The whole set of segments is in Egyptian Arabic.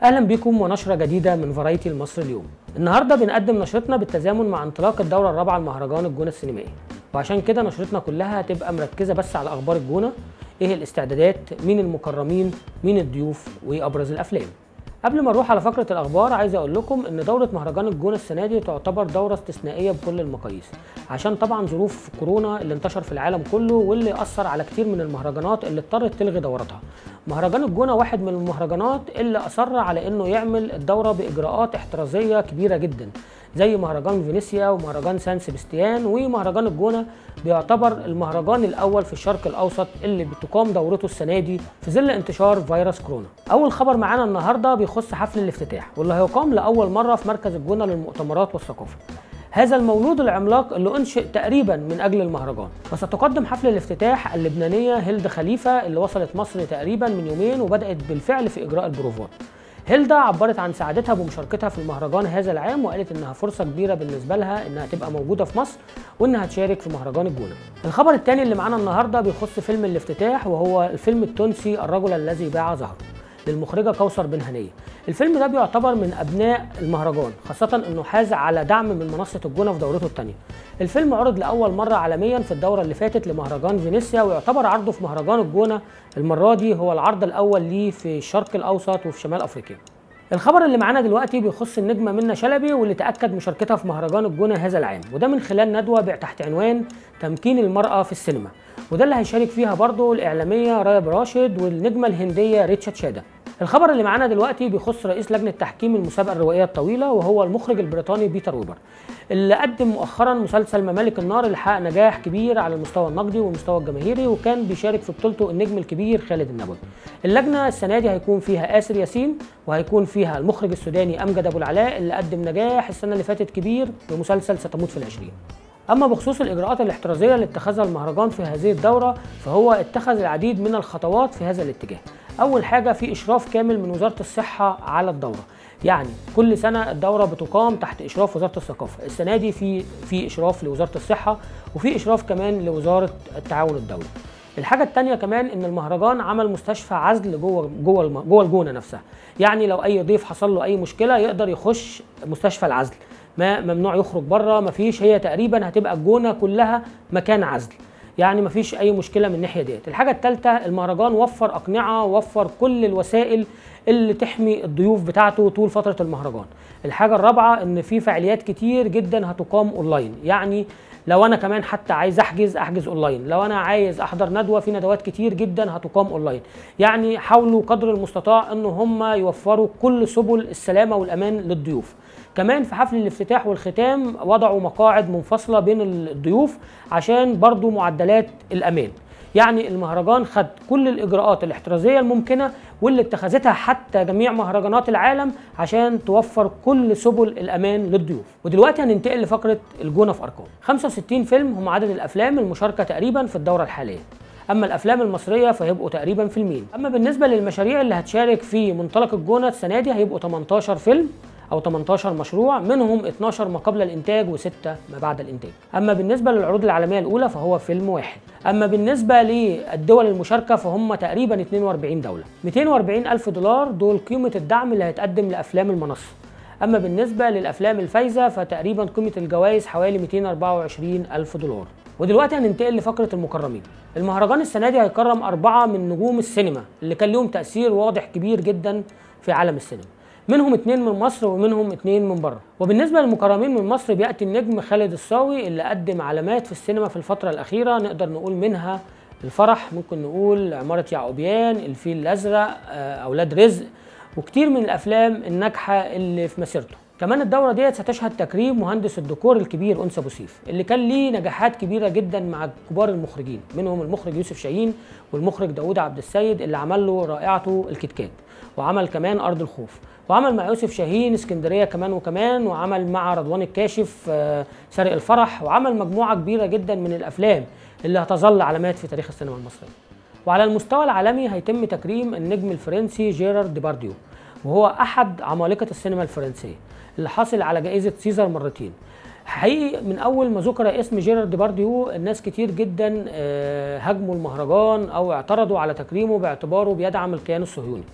اهلا بكم ونشره جديده من فرايتي المصري اليوم النهارده بنقدم نشرتنا بالتزامن مع انطلاق الدوره الرابعه لمهرجان الجونه السينمائي وعشان كده نشرتنا كلها هتبقى مركزه بس على اخبار الجونه ايه الاستعدادات مين المكرمين مين الضيوف وايه ابرز الافلام قبل ما نروح على فقره الاخبار عايز اقول لكم ان دوره مهرجان الجونه السنه دي تعتبر دوره استثنائيه بكل المقاييس عشان طبعا ظروف كورونا اللي انتشر في العالم كله واللي اثر على كتير من المهرجانات اللي اضطرت تلغي دورتها مهرجان الجونه واحد من المهرجانات اللي اصر على انه يعمل الدوره باجراءات احترازيه كبيره جدا زي مهرجان فينيسيا ومهرجان سان سيبستيان ومهرجان الجونه بيعتبر المهرجان الاول في الشرق الاوسط اللي بتقام دورته السنه دي في ظل انتشار فيروس كورونا. اول خبر معانا النهارده بيخص حفل الافتتاح واللي هيقام لاول مره في مركز الجونه للمؤتمرات والثقافه. هذا المولود العملاق اللي انشئ تقريبا من اجل المهرجان وستقدم حفل الافتتاح اللبنانيه هيلد خليفه اللي وصلت مصر تقريبا من يومين وبدات بالفعل في اجراء البروفات. هيلدا عبرت عن سعادتها بمشاركتها في المهرجان هذا العام وقالت انها فرصه كبيره بالنسبه لها انها تبقى موجوده في مصر وانها تشارك في مهرجان الجونه. الخبر الثاني اللي معانا النهارده بيخص فيلم الافتتاح وهو الفيلم التونسي الرجل الذي باع ظهره. للمخرجه كوثر بن هنيه. الفيلم ده بيعتبر من ابناء المهرجان خاصه انه حاز على دعم من منصه الجونه في دورته الثانيه. الفيلم عرض لاول مره عالميا في الدوره اللي فاتت لمهرجان فينيسيا ويعتبر عرضه في مهرجان الجونه المره دي هو العرض الاول ليه في الشرق الاوسط وفي شمال افريقيا. الخبر اللي معانا دلوقتي بيخص النجمه منى شلبي واللي تاكد مشاركتها في مهرجان الجونه هذا العام وده من خلال ندوه تحت عنوان تمكين المراه في السينما وده اللي هيشارك فيها برضه الاعلاميه رايب راشد والنجمه الهنديه ريتشارد شادا الخبر اللي معانا دلوقتي بيخص رئيس لجنه تحكيم المسابقه الروائيه الطويله وهو المخرج البريطاني بيتر ويبر اللي قدم مؤخرا مسلسل ممالك النار اللي حقق نجاح كبير على المستوى النقدي والمستوى الجماهيري وكان بيشارك في بطولته النجم الكبير خالد النبوي. اللجنه السنه دي هيكون فيها آسر ياسين وهيكون فيها المخرج السوداني امجد ابو العلاء اللي قدم نجاح السنه اللي فاتت كبير بمسلسل ستموت في العشرين. اما بخصوص الاجراءات الاحترازيه اللي اتخذها المهرجان في هذه الدوره فهو اتخذ العديد من الخطوات في هذا الاتجاه. اول حاجه في اشراف كامل من وزاره الصحه على الدوره. يعني كل سنه الدوره بتقام تحت اشراف وزاره الثقافه السنه دي في في اشراف لوزاره الصحه وفي اشراف كمان لوزاره التعاون الدولي الحاجه الثانيه كمان ان المهرجان عمل مستشفى عزل جوه جوه جوه الجونه نفسها يعني لو اي ضيف حصل له اي مشكله يقدر يخش مستشفى العزل ما ممنوع يخرج بره مفيش هي تقريبا هتبقى الجونه كلها مكان عزل يعني مفيش اي مشكله من الناحيه ديت الحاجه الثالثه المهرجان وفر اقنعه وفر كل الوسائل اللي تحمي الضيوف بتاعته طول فتره المهرجان الحاجه الرابعه ان في فعاليات كتير جدا هتقام اونلاين يعني لو انا كمان حتى عايز احجز احجز اونلاين لو انا عايز احضر ندوه في ندوات كتير جدا هتقام اونلاين يعني حاولوا قدر المستطاع ان هم يوفروا كل سبل السلامه والامان للضيوف كمان في حفل الافتتاح والختام وضعوا مقاعد منفصله بين الضيوف عشان برضو معدلات الامان يعني المهرجان خد كل الاجراءات الاحترازيه الممكنه واللي اتخذتها حتى جميع مهرجانات العالم عشان توفر كل سبل الامان للضيوف ودلوقتي هننتقل لفقره الجونه في ارقام 65 فيلم هم عدد الافلام المشاركه تقريبا في الدوره الحاليه اما الافلام المصريه فهيبقوا تقريبا فيلمين اما بالنسبه للمشاريع اللي هتشارك في منطلق الجونه السنه دي هيبقوا 18 فيلم او 18 مشروع منهم 12 ما قبل الانتاج وستة ما بعد الانتاج اما بالنسبه للعروض العالميه الاولى فهو فيلم واحد اما بالنسبه للدول المشاركه فهم تقريبا 42 دوله 240 الف دولار دول قيمه الدعم اللي هيتقدم لافلام المنصه اما بالنسبه للافلام الفايزه فتقريبا قيمه الجوائز حوالي 224 الف دولار ودلوقتي هننتقل لفقره المكرمين المهرجان السنه دي هيكرم اربعه من نجوم السينما اللي كان لهم تاثير واضح كبير جدا في عالم السينما منهم اتنين من مصر ومنهم اتنين من بره وبالنسبه للمكرمين من مصر بياتي النجم خالد الصاوي اللي قدم علامات في السينما في الفتره الاخيره نقدر نقول منها الفرح ممكن نقول عماره يعقوبيان الفيل الازرق اولاد رزق وكتير من الافلام الناجحه اللي في مسيرته كمان الدوره ديت ستشهد تكريم مهندس الديكور الكبير انس ابو سيف اللي كان ليه نجاحات كبيره جدا مع كبار المخرجين منهم المخرج يوسف شاهين والمخرج داوود عبد السيد اللي عمل له رائعته الكتكات وعمل كمان ارض الخوف وعمل مع يوسف شاهين اسكندريه كمان وكمان وعمل مع رضوان الكاشف سارق الفرح وعمل مجموعه كبيره جدا من الافلام اللي هتظل علامات في تاريخ السينما المصريه وعلى المستوى العالمي هيتم تكريم النجم الفرنسي جيرارد ديبارديو وهو احد عمالقه السينما الفرنسيه اللي حاصل على جائزه سيزر مرتين حقيقي من اول ما ذكر اسم جيرارد ديبارديو الناس كتير جدا هاجموا المهرجان او اعترضوا على تكريمه باعتباره بيدعم الكيان الصهيوني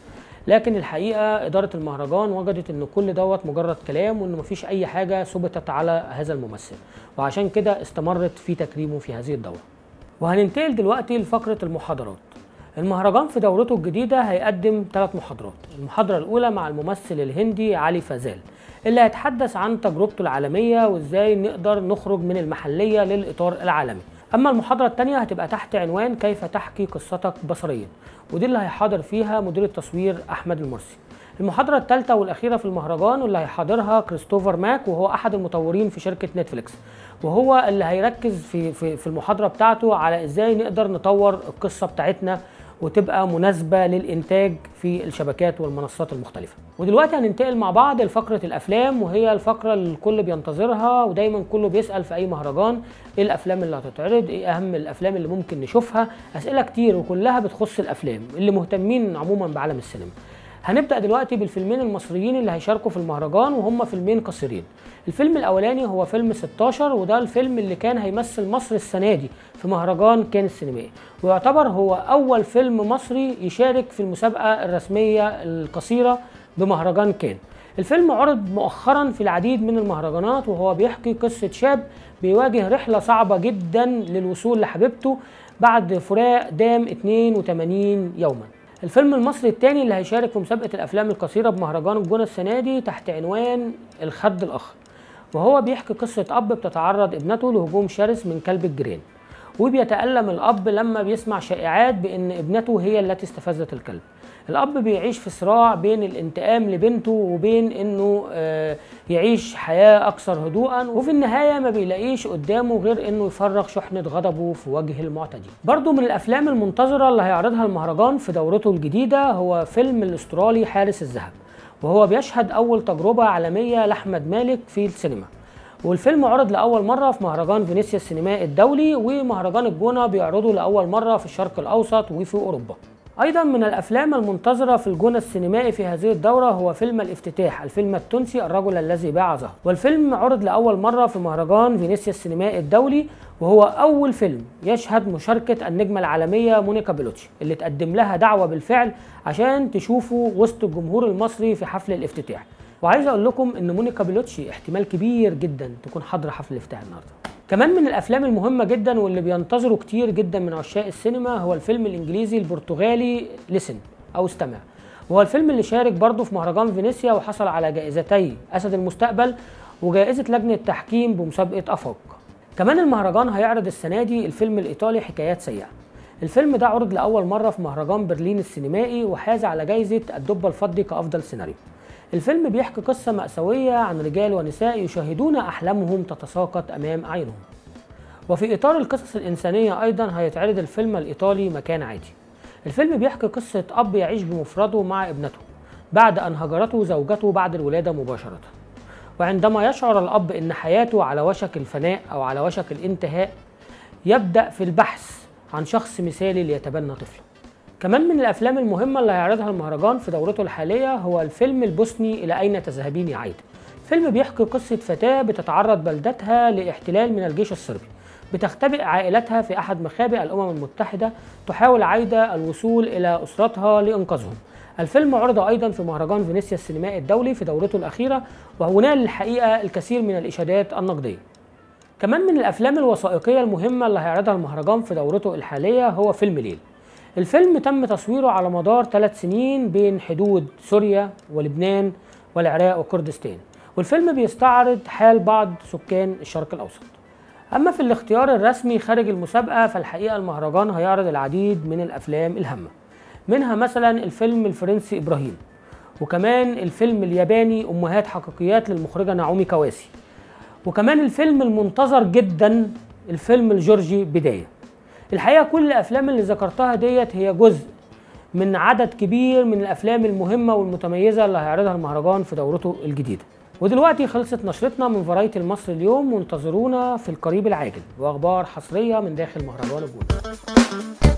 لكن الحقيقه اداره المهرجان وجدت ان كل دوت مجرد كلام وان مفيش اي حاجه ثبتت على هذا الممثل وعشان كده استمرت في تكريمه في هذه الدوره وهننتقل دلوقتي لفقره المحاضرات المهرجان في دورته الجديدة هيقدم ثلاث محاضرات المحاضرة الأولى مع الممثل الهندي علي فازال اللي هيتحدث عن تجربته العالمية وإزاي نقدر نخرج من المحلية للإطار العالمي أما المحاضرة الثانية هتبقى تحت عنوان كيف تحكي قصتك بصريا ودي اللي هيحاضر فيها مدير التصوير أحمد المرسي المحاضرة الثالثة والأخيرة في المهرجان واللي هيحاضرها كريستوفر ماك وهو أحد المطورين في شركة نتفليكس وهو اللي هيركز في في في المحاضرة بتاعته على إزاي نقدر نطور القصة بتاعتنا وتبقى مناسبة للإنتاج في الشبكات والمنصات المختلفة ودلوقتي هننتقل مع بعض لفقرة الأفلام وهي الفقرة اللي الكل بينتظرها ودايما كله بيسأل في أي مهرجان إيه الأفلام اللي هتتعرض إيه أهم الأفلام اللي ممكن نشوفها أسئلة كتير وكلها بتخص الأفلام اللي مهتمين عموما بعالم السينما هنبدا دلوقتي بالفيلمين المصريين اللي هيشاركوا في المهرجان وهم فيلمين قصيرين الفيلم الاولاني هو فيلم 16 وده الفيلم اللي كان هيمثل مصر السنه دي في مهرجان كان السينمائي ويعتبر هو اول فيلم مصري يشارك في المسابقه الرسميه القصيره بمهرجان كان الفيلم عرض مؤخرا في العديد من المهرجانات وهو بيحكي قصه شاب بيواجه رحله صعبه جدا للوصول لحبيبته بعد فراق دام 82 يوما الفيلم المصري الثاني اللي هيشارك في مسابقة الأفلام القصيرة بمهرجان الجونة السنة دي تحت عنوان الخد الآخر وهو بيحكي قصة أب بتتعرض ابنته لهجوم شرس من كلب الجيران وبيتألم الأب لما بيسمع شائعات بأن ابنته هي التي استفزت الكلب الأب بيعيش في صراع بين الانتقام لبنته وبين إنه آه يعيش حياة أكثر هدوءا وفي النهاية ما بيلاقيش قدامه غير إنه يفرغ شحنة غضبه في وجه المعتدي برضو من الأفلام المنتظرة اللي هيعرضها المهرجان في دورته الجديدة هو فيلم الأسترالي حارس الذهب وهو بيشهد أول تجربة عالمية لأحمد مالك في السينما والفيلم عرض لأول مرة في مهرجان فينيسيا السينمائي الدولي ومهرجان الجونة بيعرضه لأول مرة في الشرق الأوسط وفي أوروبا ايضا من الافلام المنتظره في الجونه السينمائي في هذه الدوره هو فيلم الافتتاح الفيلم التونسي الرجل الذي باع زهر والفيلم عرض لاول مره في مهرجان فينيسيا السينمائي الدولي وهو اول فيلم يشهد مشاركه النجمه العالميه مونيكا بيلوتشي اللي تقدم لها دعوه بالفعل عشان تشوفه وسط الجمهور المصري في حفل الافتتاح وعايز اقول لكم ان مونيكا بيلوتشي احتمال كبير جدا تكون حاضره حفل الافتتاح النهارده كمان من الافلام المهمه جدا واللي بينتظروا كتير جدا من عشاق السينما هو الفيلم الانجليزي البرتغالي لسن او استمع وهو الفيلم اللي شارك برضه في مهرجان فينيسيا وحصل على جائزتي اسد المستقبل وجائزه لجنه تحكيم بمسابقه افاق كمان المهرجان هيعرض السنه دي الفيلم الايطالي حكايات سيئه الفيلم ده عرض لاول مره في مهرجان برلين السينمائي وحاز على جائزه الدب الفضي كافضل سيناريو الفيلم بيحكي قصة مأساوية عن رجال ونساء يشاهدون أحلامهم تتساقط أمام أعينهم وفي إطار القصص الإنسانية أيضا هيتعرض الفيلم الإيطالي مكان عادي الفيلم بيحكي قصة أب يعيش بمفرده مع ابنته بعد أن هجرته زوجته بعد الولادة مباشرة وعندما يشعر الأب أن حياته على وشك الفناء أو على وشك الانتهاء يبدأ في البحث عن شخص مثالي ليتبنى طفله كمان من الافلام المهمه اللي هيعرضها المهرجان في دورته الحاليه هو الفيلم البوسني الى اين تذهبين يا عايده فيلم بيحكي قصه فتاه بتتعرض بلدتها لاحتلال من الجيش الصربي بتختبئ عائلتها في احد مخابئ الامم المتحده تحاول عايده الوصول الى اسرتها لانقاذهم الفيلم عرض ايضا في مهرجان فينيسيا السينمائي الدولي في دورته الاخيره وهنال الحقيقه الكثير من الاشادات النقديه كمان من الافلام الوثائقيه المهمه اللي هيعرضها المهرجان في دورته الحاليه هو فيلم ليل الفيلم تم تصويره على مدار ثلاث سنين بين حدود سوريا ولبنان والعراق وكردستان والفيلم بيستعرض حال بعض سكان الشرق الأوسط أما في الاختيار الرسمي خارج المسابقة فالحقيقة المهرجان هيعرض العديد من الأفلام الهامة منها مثلا الفيلم الفرنسي إبراهيم وكمان الفيلم الياباني أمهات حقيقيات للمخرجة نعومي كواسي وكمان الفيلم المنتظر جدا الفيلم الجورجي بدايه الحقيقه كل الافلام اللي ذكرتها ديت هي جزء من عدد كبير من الافلام المهمه والمتميزه اللي هيعرضها المهرجان في دورته الجديده ودلوقتي خلصت نشرتنا من فرايتي المصري اليوم وانتظرونا في القريب العاجل واخبار حصريه من داخل مهرجان الجونه